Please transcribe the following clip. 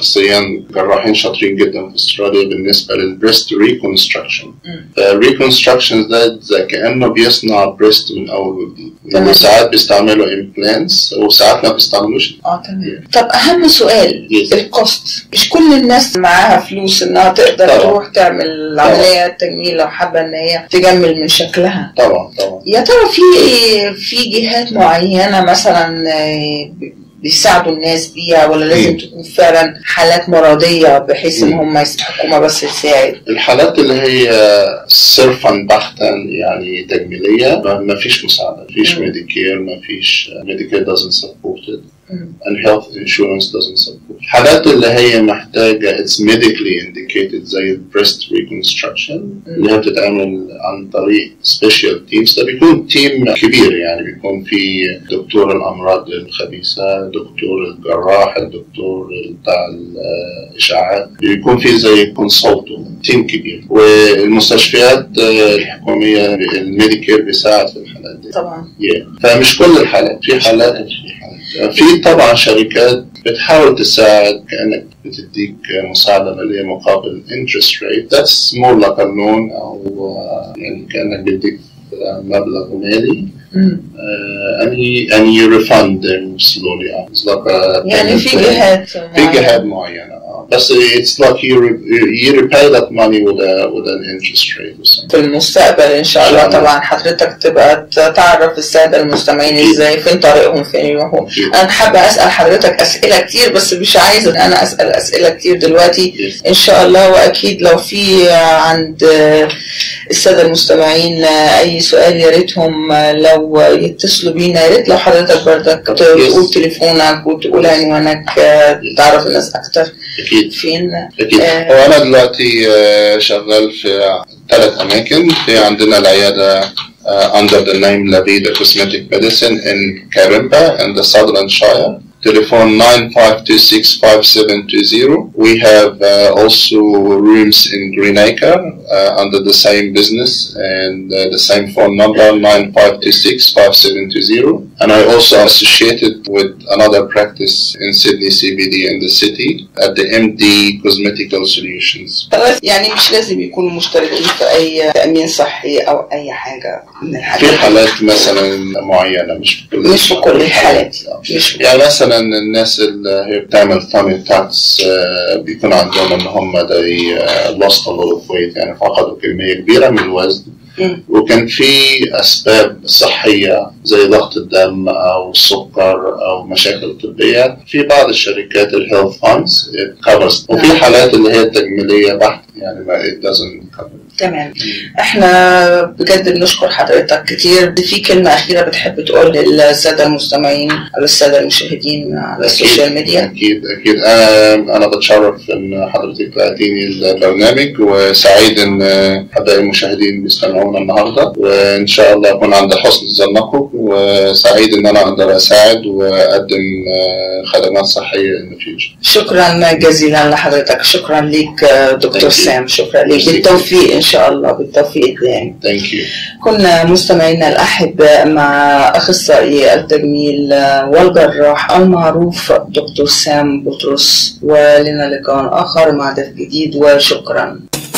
شخصيا جراحين شاطرين جدا في استراليا بالنسبه للبريست ريكونستراكشن الريكونستراكشن ده زي كانه بيصنع بريست من اول وجديد تمام. وساعات بيستعملوا امبلانتس وساعات ما بيستعملوش اه تمام طب اهم سؤال Yes. الكوست مش كل الناس معاها فلوس انها تقدر طبعا. تروح تعمل عمليه تجميل لو حابه ان هي تجمل من شكلها طبعا طبعا يا ترى في في جهات معينه مثلا آه، بيساعدوا الناس بيها ولا لازم مم. تكون فعلا حالات مرضيه بحيث ان مم. هم يستحقوا ما بس يساعد الحالات اللي هي صرفا بحتا يعني تجميليه ما ما فيش مساعده ما فيش مم. ميديكير ما فيش ميديكير doesn't support it مم. and health insurance doesn't support الحالات اللي هي محتاجة it's medically indicated زي ال breast reconstruction اللي هي بتتعمل عن طريق special teams ده بيكون تيم كبير يعني بيكون في دكتور الأمراض الخبيثة دكتور الجراح الدكتور بتاع الإشعاعات بيكون في زي consultant تيم كبير والمستشفيات آه، الحكومية الميديكير بيساعد في الحالات دي طبعا Yeah. فمش كل الحالات في حالات وفي حالات في طبعا شركات بتحاول تساعد كانك بتديك مساعده ماليه مقابل interest rate that's more like a loan او آه، يعني كانك بيديك آه، مبلغ مالي مم. uh, and he and you refund them slowly It's like a يعني payment في plan. جهات في معينة. جهات معينة آه. بس it's like you, re- you repay that money with a with an interest rate or something في المستقبل ان شاء الله إن شاء الله. طبعا حضرتك تبقى ت- تعرف الساده المستمعين أكيد. ازاي فين طريقهم فين يروحوا أكيد. انا حابه اسال حضرتك اسئله كتير بس مش عايزه ان انا اسال اسئله كتير دلوقتي Yes. ان شاء الله واكيد لو في عند الساده المستمعين اي سؤال يا ريتهم لو يتصلوا بينا يا ريت لو حضرتك بردك تقول تليفونك وتقول عنوانك تعرف الناس اكتر أكيد فين أكيد آه. هو أنا دلوقتي آه، شغال في ثلاث أماكن في عندنا العيادة آه، under the name La Vida Cosmetic Medicine in Carimba in the Southern Shire. Telephone 95265720. We have uh, also rooms in Greenacre uh, under the same business and uh, the same phone number 95265720. And I also associated with another practice in Sydney CBD in the city at the MD Cosmetical Solutions. خلاص يعني مش لازم يكونوا مشتركين في اي تامين صحي او اي حاجه من في الحاجات دي. حالات مثلا معينة مش في كل مش في كل الحالات مش في يعني مثلا الناس اللي هي بتعمل tummy تاكس بيكون عندهم ان هم they uh, lost a lot of weight يعني فقدوا كمية كبيرة من الوزن مم. وكان في اسباب صحيه زي ضغط الدم او السكر او مشاكل طبيه في بعض الشركات الهيلث فاندز كفرز وفي نعم. حالات اللي هي تجميليه بحت يعني ما it doesn't cover تمام احنا بجد بنشكر حضرتك كتير في كلمة أخيرة بتحب تقول للسادة المستمعين أو السادة المشاهدين على السوشيال ميديا اكيد اكيد انا انا بتشرف ان حضرتك بعتيني البرنامج وسعيد ان حبايب المشاهدين بيستمعونا النهارده وان شاء الله اكون عند حسن ظنكم وسعيد ان انا اقدر اساعد واقدم آه، خدمات صحيه ان فيوتشر شكرا جزيلا لحضرتك شكرا ليك آه، دكتور Thank you. سام شكرا ليك Merci. بالتوفيق إن شاء الله بالتوفيق الدائم ثانك يو كنا مستمعينا الأحباء مع أخصائي التجميل والجراح المعروف دكتور سام بطرس ولنا لقاء آخر مع ضيف جديد وشكرا